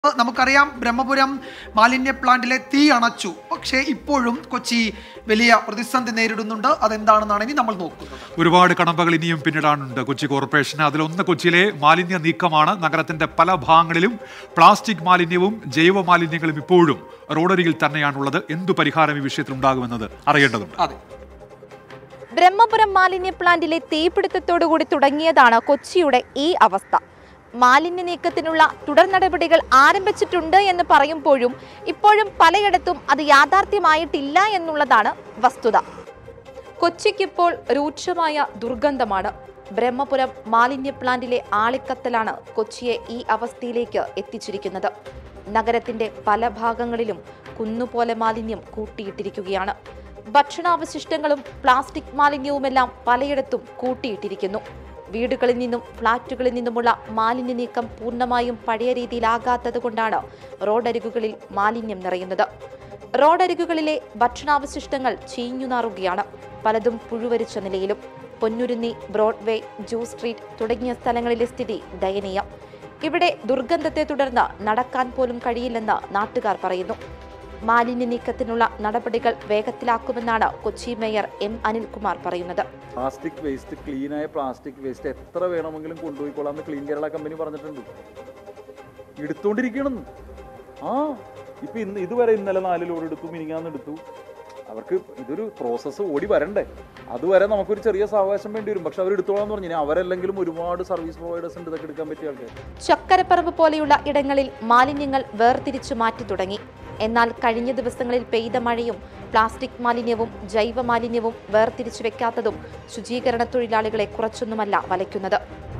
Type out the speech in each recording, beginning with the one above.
നമുക്കറിയാം ബ്രഹ്മപുരം മാലിന്യ പ്ലാന്റിലെ തീ അണച്ചു പക്ഷേ ഇപ്പോഴും കൊച്ചി വലിയ പ്രതിസന്ധി നേരിടുന്നുണ്ട് അതെന്താണെന്നാണ് ഇനി നമ്മൾ നോക്കുന്നത് ഒരുപാട് കടമ്പകൾ ഇനിയും പിന്നിടാനുണ്ട് കൊച്ചി കോർപ്പറേഷന് അതിലൊന്ന് കൊച്ചിയിലെ മാലിന്യ നീക്കമാണ് നഗരത്തിന്റെ പല ഭാഗങ്ങളിലും പ്ലാസ്റ്റിക് മാലിന്യവും ജൈവ മാലിന്യങ്ങളും ഇപ്പോഴും റോഡരികിൽ തന്നെയാണുള്ളത് എന്തു പരിഹാരം ഈ വിഷയത്തിൽ ഉണ്ടാകുമെന്നത് അറിയേണ്ടതുണ്ട് അതെ ബ്രഹ്മപുരം മാലിന്യ പ്ലാന്റിലെ തീപിടുത്തത്തോടുകൂടി തുടങ്ങിയതാണ് കൊച്ചിയുടെ ഈ അവസ്ഥ മാലിന്യ നീക്കത്തിനുള്ള തുടർ നടപടികൾ ആരംഭിച്ചിട്ടുണ്ട് എന്ന് പറയുമ്പോഴും ഇപ്പോഴും പലയിടത്തും അത് യാഥാർത്ഥ്യമായിട്ടില്ല എന്നുള്ളതാണ് വസ്തുത കൊച്ചിക്കിപ്പോൾ രൂക്ഷമായ ദുർഗന്ധമാണ് ബ്രഹ്മപുരം മാലിന്യ പ്ലാന്റിലെ ആളിക്കത്തലാണ് കൊച്ചിയെ ഈ അവസ്ഥയിലേക്ക് എത്തിച്ചിരിക്കുന്നത് നഗരത്തിന്റെ പല ഭാഗങ്ങളിലും കുന്നുപോലെ മാലിന്യം കൂട്ടിയിട്ടിരിക്കുകയാണ് ഭക്ഷണാവശിഷ്ടങ്ങളും പ്ലാസ്റ്റിക് മാലിന്യവുമെല്ലാം പലയിടത്തും കൂട്ടിയിട്ടിരിക്കുന്നു വീടുകളിൽ നിന്നും ഫ്ളാറ്റുകളിൽ നിന്നുമുള്ള മാലിന്യ നീക്കം പൂർണ്ണമായും പഴയ രീതിയിലാകാത്തത് കൊണ്ടാണ് റോഡരികുകളിൽ മാലിന്യം നിറയുന്നത് റോഡരികുകളിലെ ഭക്ഷണാവശിഷ്ടങ്ങൾ ചീഞ്ഞു നാറുകയാണ് പലതും പുഴുവരിച്ച നിലയിലും പൊന്നുരുന്നി ബ്രോഡ്വേ ജൂ സ്ട്രീറ്റ് തുടങ്ങിയ സ്ഥലങ്ങളിലെ സ്ഥിതി ദയനീയം ഇവിടെ ദുർഗന്ധത്തെ തുടർന്ന് നടക്കാൻ പോലും കഴിയില്ലെന്ന് നാട്ടുകാർ പറയുന്നു മാലിന്യ നീക്കത്തിനുള്ള നടപടികൾ വേഗത്തിലാക്കുമെന്നാണ് കൊച്ചി മേയർ എം അനിൽകുമാർ പറയുന്നത് പ്ലാസ്റ്റിക് വേസ്റ്റ് ക്ലീനായ പ്ലാസ്റ്റിക് വേസ്റ്റ് എത്ര വേണമെങ്കിലും കൊണ്ടുപോയിക്കൊള്ളാമെന്ന് ക്ലീൻ കേരള കമ്പനി പറഞ്ഞിട്ടുണ്ട് എടുത്തോണ്ടിരിക്കണമെന്ന് ആ ഇപ്പൊ ഇന്ന് ഇതുവരെ ഇന്നലെ നാല് ലോഡ് എടുത്തു മിനിങ്ങാന്ന് എടുത്തു അവർക്ക് ഇതൊരു പ്രോസസ്സ് ഓടി വരണ്ടേ അതുവരെ നമുക്കൊരു ചെറിയ സാവകാശം വേണ്ടി വരും പക്ഷെ അവർ എടുത്തോളാന്ന് പറഞ്ഞു ഇനി അവരല്ലെങ്കിലും ഒരുപാട് സർവീസ് പ്രൊവൈഡേഴ്സ് ഉണ്ട് ഇതൊക്കെ എടുക്കാൻ പറ്റിയ ആൾക്കാർ ചക്കരപ്പറമ്പ് പോലെയുള്ള ഇടങ്ങളിൽ മാലിന്യങ്ങൾ വേർതിരിച്ചു മാറ്റി തുടങ്ങി എന്നാൽ കഴിഞ്ഞ ദിവസങ്ങളിൽ പെയ്ത മഴയും പ്ലാസ്റ്റിക് മാലിന്യവും ജൈവ മാലിന്യവും വേർതിരിച്ചു വെക്കാത്തതും ശുചീകരണ തൊഴിലാളികളെ കുറച്ചൊന്നുമല്ല വലയ്ക്കുന്നത്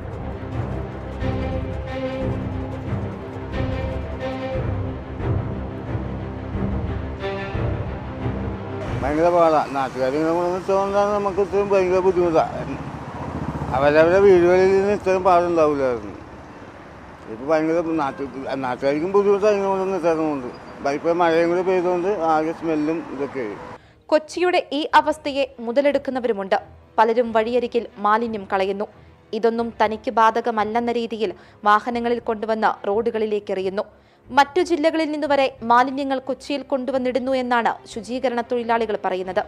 ഭയങ്കര പാടാണ് നാട്ടുകാർ ഇങ്ങനെ കൊണ്ടുവന്നിട്ടുകൊണ്ടാണ് നമുക്ക് ഇത്രയും ഭയങ്കര ബുദ്ധിമുട്ടാണ് അവരവരുടെ വീടുകളിൽ നിന്ന് ഇത്രയും പാടുണ്ടാവില്ലായിരുന്നു ഇപ്പോൾ ഭയങ്കര നാട്ടു നാട്ടുകാർക്കും ബുദ്ധിമുട്ടാണ് ഇങ്ങനെ കൊണ്ടുവന്ന് ഇത്തരണമുണ്ട് ഇപ്പോൾ മഴയും കൂടി പെയ്തുകൊണ്ട് ആകെ സ്മെല്ലും ഇതൊക്കെ കൊച്ചിയുടെ ഈ അവസ്ഥയെ മുതലെടുക്കുന്നവരുമുണ്ട് പലരും വഴിയരികിൽ മാലിന്യം കളയുന്നു ഇതൊന്നും തനിക്ക് ബാധകമല്ലെന്ന രീതിയിൽ വാഹനങ്ങളിൽ കൊണ്ടുവന്ന് റോഡുകളിലേക്ക് എറിയുന്നു മറ്റു ജില്ലകളിൽ നിന്ന് വരെ മാലിന്യങ്ങൾ കൊച്ചിയിൽ കൊണ്ടുവന്നിടുന്നു എന്നാണ് ശുചീകരണ തൊഴിലാളികൾ പറയുന്നത്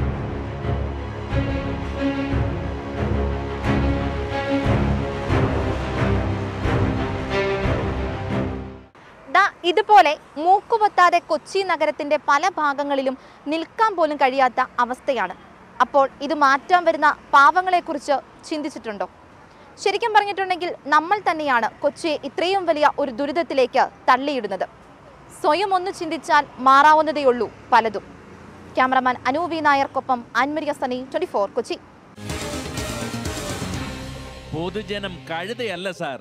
ദാ ഇതുപോലെ മൂക്കുപൊത്താതെ കൊച്ചി നഗരത്തിന്റെ പല ഭാഗങ്ങളിലും നിൽക്കാൻ പോലും കഴിയാത്ത അവസ്ഥയാണ് അപ്പോൾ ഇത് മാറ്റാൻ വരുന്ന പാവങ്ങളെക്കുറിച്ച് ചിന്തിച്ചിട്ടുണ്ടോ ശരിക്കും പറഞ്ഞിട്ടുണ്ടെങ്കിൽ നമ്മൾ തന്നെയാണ് കൊച്ചിയെ ഇത്രയും വലിയ ഒരു ദുരിതത്തിലേക്ക് തള്ളിയിടുന്നത് സ്വയം ഒന്ന് ചിന്തിച്ചാൽ മാറാവുന്നതേയുള്ളൂ പലതും ക്യാമറമാൻ അനൂ വി നായർക്കൊപ്പം അൻമരിയ സനി ട്വന്റി കൊച്ചി പൊതുജനം കഴുതയല്ല സാർ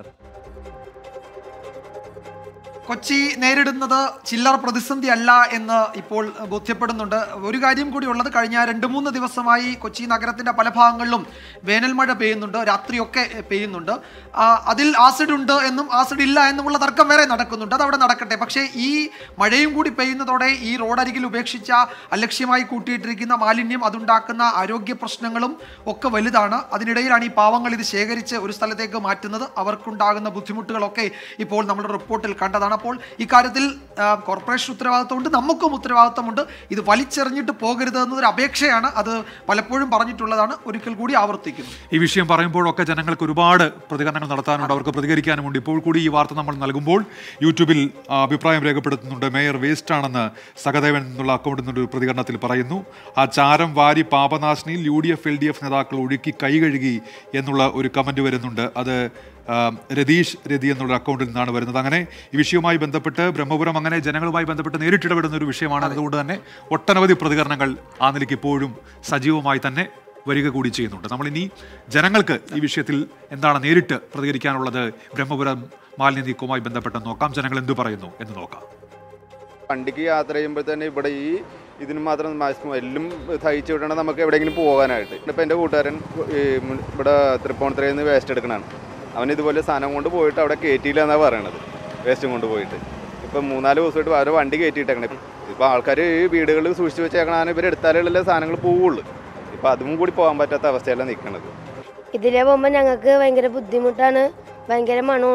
കൊച്ചി നേരിടുന്നത് ചില്ലറ പ്രതിസന്ധി അല്ല എന്ന് ഇപ്പോൾ ബോധ്യപ്പെടുന്നുണ്ട് ഒരു കാര്യം കൂടി ഉള്ളത് കഴിഞ്ഞ രണ്ട് മൂന്ന് ദിവസമായി കൊച്ചി നഗരത്തിന്റെ പല ഭാഗങ്ങളിലും വേനൽ മഴ പെയ്യുന്നുണ്ട് രാത്രിയൊക്കെ പെയ്യുന്നുണ്ട് ആ, അതിൽ ആസിഡ് ഉണ്ട് എന്നും ആസിഡ് ഇല്ല എന്നുമുള്ള തർക്കം വേറെ നടക്കുന്നുണ്ട് അത് അവിടെ നടക്കട്ടെ പക്ഷേ ഈ മഴയും കൂടി പെയ്യുന്നതോടെ ഈ റോഡരികിൽ ഉപേക്ഷിച്ച അലക്ഷ്യമായി കൂട്ടിയിട്ടിരിക്കുന്ന മാലിന്യം അതുണ്ടാക്കുന്ന ആരോഗ്യ പ്രശ്നങ്ങളും ഒക്കെ വലുതാണ് അതിനിടയിലാണ് ഈ പാവങ്ങൾ ഇത് ശേഖരിച്ച് ഒരു സ്ഥലത്തേക്ക് മാറ്റുന്നത് അവർക്കുണ്ടാകുന്ന ബുദ്ധിമുട്ടുകളൊക്കെ ഇപ്പോൾ നമ്മുടെ റിപ്പോർട്ടിൽ കണ്ടതാണ് അപ്പോൾ ഇക്കാര്യത്തിൽ ആ, കോർപ്പറേഷൻ ഉത്തരവാദിത്തമുണ്ട് നമുക്കും ഉത്തരവാദിത്തമുണ്ട് ഇത് വലിച്ചെറിഞ്ഞിട്ട് പോകരുത് എന്നതൊരു അപേക്ഷയാണ് അത് പലപ്പോഴും പറഞ്ഞിട്ടുള്ളതാണ് ഒരിക്കൽ കൂടി ആവർത്തിക്കുന്നു ഈ വിഷയം പറയുമ്പോഴൊക്കെ ജനങ്ങൾക്ക് ഒരുപാട് പ്രതികരണങ്ങൾ നടത്താനുണ്ട് അവർക്ക് പ്രതികരിക്കാനുമുണ്ട് ഇപ്പോൾ കൂടി ഈ വാർത്ത നമ്മൾ നൽകുമ്പോൾ യൂട്യൂബിൽ ആ, അഭിപ്രായം രേഖപ്പെടുത്തുന്നുണ്ട് മേയർ വേസ്റ്റ് ആണെന്ന് സഹദേവൻ എന്നുള്ള അക്കൗണ്ടിൽ നിന്നൊരു പ്രതികരണത്തിൽ പറയുന്നു ആ ചാരം വാരി പാപനാശിനിയിൽ U D F L D F നേതാക്കൾ ഒഴുക്കി കൈ കഴുകി എന്നുള്ള ഒരു കമന്റ് വരുന്നുണ്ട് അത് ആ, രതീഷ് രതി എന്നുള്ള അക്കൗണ്ടിൽ നിന്നാണ് വരുന്നത് അങ്ങനെ ഈ വിഷയവുമായി ബന്ധപ്പെട്ട് ബ്രഹ്മപുരം അങ്ങനെ ജനങ്ങളുമായി ബന്ധപ്പെട്ട് നേരിട്ടിടപെടുന്ന ഒരു വിഷയമാണ് അതുകൊണ്ട് തന്നെ ഒട്ടനവധി പ്രതികരണങ്ങൾ ആ നിലയ്ക്ക് ഇപ്പോഴും സജീവമായി തന്നെ വരിക കൂടി ചെയ്യുന്നുണ്ട് നമ്മളിനി ജനങ്ങൾക്ക് ഈ വിഷയത്തിൽ എന്താണ് നേരിട്ട് പ്രതികരിക്കാനുള്ളത് ബ്രഹ്മപുരം മാലിന്യ നീക്കവുമായി ബന്ധപ്പെട്ട് നോക്കാം ജനങ്ങൾ എന്തു പറയുന്നു എന്ന് നോക്കാം വണ്ടിക്ക് യാത്ര ചെയ്യുമ്പോൾ തന്നെ ഇവിടെ ഈ ഇതിന് മാത്രം മാസ്കും എല്ലാം തയ്ച്ചു വിടണം നമുക്ക് എവിടെയെങ്കിലും പോകാനായിട്ട് ഇപ്പം എൻ്റെ കൂട്ടുകാരൻ ഈ മുൻ- ഇവിടെ തൃപ്പൂണിത്തുറയിൽ നിന്ന് വേസ്റ്റ് എടുക്കണതാണ് അവൻ ഇതുപോലെ സാധനം കൊണ്ട് പോയിട്ട് അവിടെ കയറ്റിയില്ല എന്നാണ് പറയണത് വേസ്റ്റും കൊണ്ട് പോയിട്ട് ഇപ്പം മൂന്നാല് ദിവസമായിട്ട് അവരെ വണ്ടി കയറ്റിയിട്ടേക്കണേ ഇപ്പോൾ ആൾക്കാർ ഈ വീടുകളിൽ സൂക്ഷിച്ച് വെച്ചേക്കണാണ് ഇവർ എടുത്താലുള്ള സാധനങ്ങൾ പോവുള്ളൂ ഇപ്പം അതും കൂടി പോകാൻ പറ്റാത്ത അവസ്ഥയല്ല നിൽക്കണത് ഇതിലെ പോകുമ്പോൾ ഞങ്ങൾക്ക് ഭയങ്കര ബുദ്ധിമുട്ടാണ് ഭയങ്കര മണമാണ്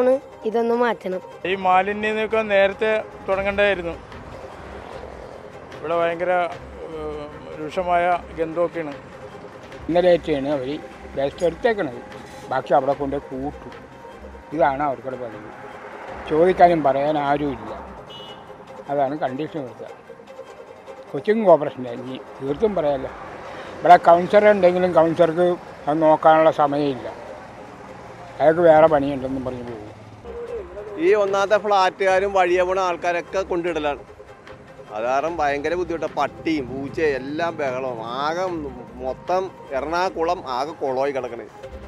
ഇതൊന്ന് മാറ്റണം ഈ മാലിന്യമൊക്കെ നേരത്തെ തുടങ്ങേണ്ടതായിരുന്നു ഇവിടെ ഭയങ്കര ഏഹ്, രൂക്ഷമായ ഗന്ധമൊക്കെയാണ് ഇന്നലെയൊക്കെയാണ് അവർ വേസ്റ്റ് എടുത്തേക്കണത് ബാക്കി അവിടെ കൊണ്ട് കൂട്ടും ഇതാണ് അവർക്കുള്ള പതിവ് ചോദിക്കാനും പറയാൻ ആരുമില്ല അതാണ് കണ്ടീഷൻ കൊടുത്തത് കൊച്ചിൻ കോപ്പറേഷൻ്റെ ഇനി തീർത്തും പറയാമല്ലോ ഇവിടെ കൗൺസിലർ ഉണ്ടെങ്കിലും കൗൺസിലർക്ക് അത് നോക്കാനുള്ള സമയമില്ല അയാൾക്ക് വേറെ പണിയുണ്ടെന്നും പറഞ്ഞ് പോകും ഈ ഒന്നാമത്തെ ഫ്ലാറ്റുകാരും വഴിയെ പോണ ആൾക്കാരൊക്കെ കൊണ്ടിടലാണ് അത് കാരണം ഭയങ്കര ബുദ്ധിമുട്ടാണ് പട്ടിയും പൂച്ചയും എല്ലാം ബഹളവും ആകെ മൊത്തം എറണാകുളം ആകെ കുളമായി കിടക്കണേ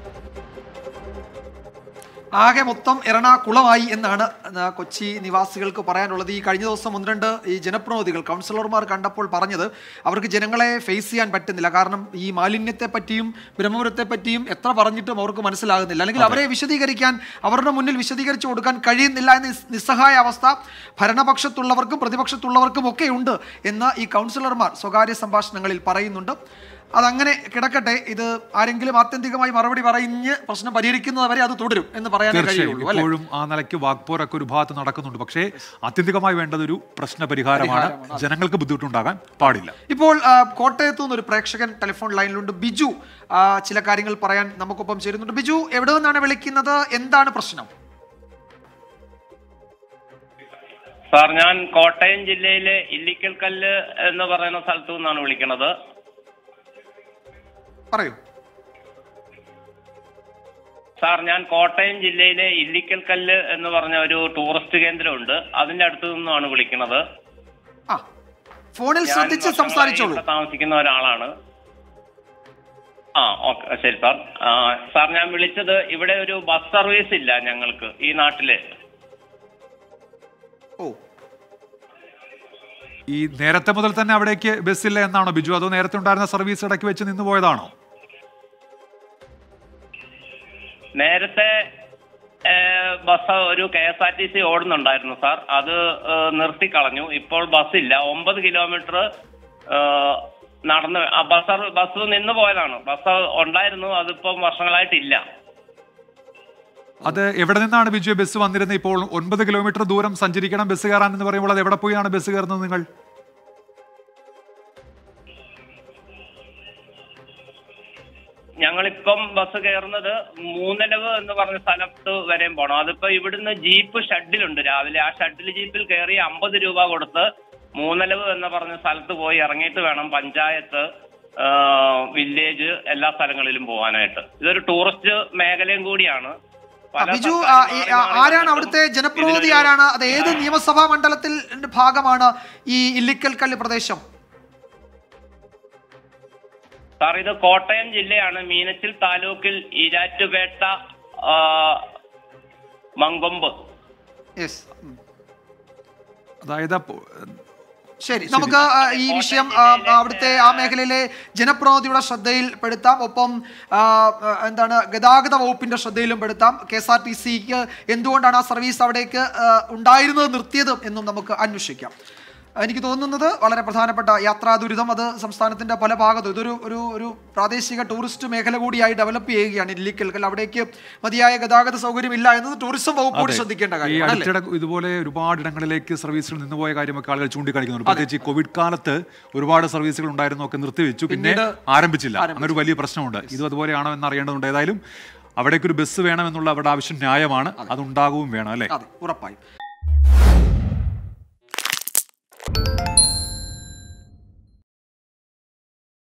ആകെ മൊത്തം എറണാകുളമായി എന്നാണ് ആ, കൊച്ചി നിവാസികൾക്ക് പറയാനുള്ളത് ഈ കഴിഞ്ഞ ദിവസം ഒന്ന് രണ്ട് ഈ ജനപ്രതിനിധികൾ കൗൺസിലർമാർ കണ്ടപ്പോൾ പറഞ്ഞത് അവർക്ക് ജനങ്ങളെ ഫേസ് ചെയ്യാൻ പറ്റുന്നില്ല കാരണം ഈ മാലിന്യത്തെ പറ്റിയും ബ്രഹ്മപുരത്തെ പറ്റിയും എത്ര പറഞ്ഞിട്ടും അവർക്ക് മനസ്സിലാകുന്നില്ല അല്ലെങ്കിൽ അവരെ വിശദീകരിക്കാൻ അവരുടെ മുന്നിൽ വിശദീകരിച്ചു കൊടുക്കാൻ കഴിയുന്നില്ല എന്ന നിസ്- നിസ്സഹായ അവസ്ഥ ഭരണപക്ഷത്തുള്ളവർക്കും പ്രതിപക്ഷത്തുള്ളവർക്കും ഒക്കെ ഉണ്ട് എന്ന് ഈ കൗൺസിലർമാർ സ്വകാര്യ സംഭാഷണങ്ങളിൽ പറയുന്നുണ്ട് അതങ്ങനെ കിടക്കട്ടെ ഇത് ആരെങ്കിലും ആത്യന്തികമായി മറുപടി പറഞ്ഞ് പ്രശ്നം പരിഹരിക്കുന്നതുവരെ അത് തുടരും എന്ന് പറയാനേ തീർച്ചയായും കഴിയുള്ളൂ അല്ലേ ഇപ്പോഴും ആ നിലയ്ക്ക് വാക്പോരൊക്കെ ഒരു ഭാഗത്ത് നടക്കുന്നുണ്ട് പക്ഷേ ആത്യന്തികമായി വേണ്ടത് ഒരു പ്രശ്ന പരിഹാരമാണ് ജനങ്ങൾക്ക് ബുദ്ധിമുട്ടുണ്ടാകാൻ പാടില്ല ഇപ്പോൾ ആ, കോട്ടയത്തു നിന്ന് ഒരു പ്രേക്ഷകൻ ടെലിഫോൺ ലൈനിലുണ്ട് ബിജു ആ, ചില കാര്യങ്ങൾ പറയാൻ നമുക്കൊപ്പം ചേരുന്നുണ്ട് ബിജു എവിടെ നിന്നാണ് വിളിക്കുന്നത് എന്താണ് പ്രശ്നം സാർ ഞാൻ കോട്ടയം ജില്ലയിലെ ഇല്ലിക്കൽ കല്ല് എന്ന് പറയുന്ന സ്ഥലത്തു നിന്നാണ് വിളിക്കുന്നത് പറയൂ സാർ ഞാൻ കോട്ടയം ജില്ലയിലെ ഇല്ലിക്കൽ കല്ല് എന്ന് പറഞ്ഞ ഒരു ടൂറിസ്റ്റ് കേന്ദ്രമുണ്ട് അതിന്റെ അടുത്ത് നിന്നാണ് വിളിക്കുന്നത് ആ ഫോണിൽ ഞാൻ ശ്രദ്ധിച്ച് വർഷങ്ങളായി സംസാരിച്ചോളൂ ഇവിടെ താമസിക്കുന്ന ഒരാളാണ് ആ ഓക്കെ ശരി സാർ ആ, സാർ ഞാൻ വിളിച്ചത് ഇവിടെ ഒരു ബസ് സർവീസ് ഇല്ല ഞങ്ങൾക്ക് ഈ നാട്ടില് ഓ ഈ നേരത്തെ മുതൽ തന്നെ അവിടേക്ക് ബസ്സില്ല എന്നാണോ ബിജു അതോ നേരത്തെ ഉണ്ടായിരുന്ന സർവീസ് ഇടയ്ക്ക് വെച്ച് നിന്ന് പോയതാണോ നേരത്തെ ഏഹ്, ബസ് ഒരു K S R T C ഓടുന്നുണ്ടായിരുന്നു സാർ അത് ഏഹ്, നിർത്തിക്കളഞ്ഞു ഇപ്പോൾ ബസ്സില്ല ഒമ്പത് കിലോമീറ്റർ ഏഹ്, നടന്ന് ആ ബസ് സർവ- ബസ് നിന്ന് പോയതാണ് ബസ് ഉണ്ടായിരുന്നു അതിപ്പം വർഷങ്ങളായിട്ടില്ല അത് എവിടെ നിന്നാണ് ബിജു ബസ് വന്നിരുന്നത് ഇപ്പോൾ ഒൻപത് കിലോമീറ്റർ ദൂരം സഞ്ചരിക്കണം ബസ് കയറാൻ എന്ന് പറയുമ്പോൾ അത് എവിടെ പോയാണ് ബസ് കയറുന്നത് നിങ്ങൾ ഞങ്ങളിപ്പം ബസ് കയറുന്നത് മൂന്നലവ് എന്ന് പറഞ്ഞ സ്ഥലത്ത് വരെയും പോകണം അതിപ്പോ ഇവിടുന്ന് ജീപ്പ് ഷെഡിലുണ്ട് രാവിലെ ആ ഷെഡിൽ ജീപ്പിൽ കയറി അമ്പത് രൂപ കൊടുത്ത് മൂന്നലവ് എന്ന് പറഞ്ഞ സ്ഥലത്ത് പോയി ഇറങ്ങിയിട്ട് വേണം പഞ്ചായത്ത് ആ, വില്ലേജ് എല്ലാ സ്ഥലങ്ങളിലും പോകാനായിട്ട് ഇതൊരു ടൂറിസ്റ്റ് മേഖലയും കൂടിയാണ് ആ, പല ബിജു സർക്കാർ ആ, ഈ, മാറി ആ, മാറി ആരാണ് വന്നിട്ടും അവിടുത്തെ ജനപ്രതിനിധി ഇതിനൊരു- ആരാണ് അത് ഏത് നിയമസഭാ മണ്ഡലത്തിൽ ഭാഗമാണ് ഈ ഇല്ലിക്കൽ കല്ല് പ്രദേശം സാർ ഇത് കോട്ടയം ജില്ലയാണ് മീനച്ചിൽ താലൂക്കിൽ ഈരാറ്റുപേട്ട ആ, മങ്കൊമ്പ് യെസ് അതായത് അപ്പോ- ശരി നമുക്ക് ആ, ഈ വിഷയം ആ, ആ, അവിടുത്തെ ആ മേഖലയിലെ ജനപ്രതിനിധിയുടെ ശ്രദ്ധയിൽ പെടുത്താം ഒപ്പം ആ, ആ, എന്താണ് ഗതാഗത വകുപ്പിന്റെ ശ്രദ്ധയിലും പെടുത്താം കെ എസ് ആർ ടി സിക്ക് എന്തുകൊണ്ടാണ് ആ സർവീസ് അവിടേക്ക് ആ, ഉണ്ടായിരുന്നത് നിർത്തിയതും എന്നും നമുക്ക് അന്വേഷിക്കാം എനിക്ക് തോന്നുന്നത് വളരെ പ്രധാനപ്പെട്ട യാത്രാ ദുരിതം അത് സംസ്ഥാനത്തിന്റെ പല ഭാഗത്തും ഇതൊരു ഒരു ഒരു പ്രാദേശിക ടൂറിസ്റ്റ് മേഖല കൂടിയായി ഡെവലപ്പ് ചെയ്യുകയാണ് ഇല്ലിക്കൽ കല്ല് അവിടേക്ക് മതിയായ ഗതാഗത സൗകര്യം ഇല്ല എന്നത് ടൂറിസം വകുപ്പ് കൂടി അതെ. ശ്രദ്ധിക്കേണ്ട ഈ കാര്യമാണ് അല്ലേ? അടുത്തിടെ ഇതുപോലെ ഒരുപാട് ഇടങ്ങളിലേക്ക് സർവീസുകൾ നിന്നുപോയ കാര്യമൊക്കെ ആളുകൾ ചൂണ്ടിക്കാണിക്കുന്നുണ്ട് പ്രത്യേകിച്ച് ഈ കോവിഡ് കാലത്ത് ഒരുപാട് സർവീസുകൾ ഉണ്ടായിരുന്നു ഒക്കെ നിർത്തിവെച്ചു പിന്നെ പിന്നീട് ആരംഭിച്ചില്ല അങ്ങനെ ഒരു വലിയ പ്രശ്നമുണ്ട് ഇതും അതുപോലെയാണോ എന്ന് അറിയേണ്ടതുണ്ട് ഏതായാലും അവിടേക്ക് ഒരു ബസ് വേണമെന്നുള്ള അവരുടെ ആവശ്യം ന്യായമാണ് അതുണ്ടാകുകയും വേണം അല്ലേ അതെ ഉറപ്പായും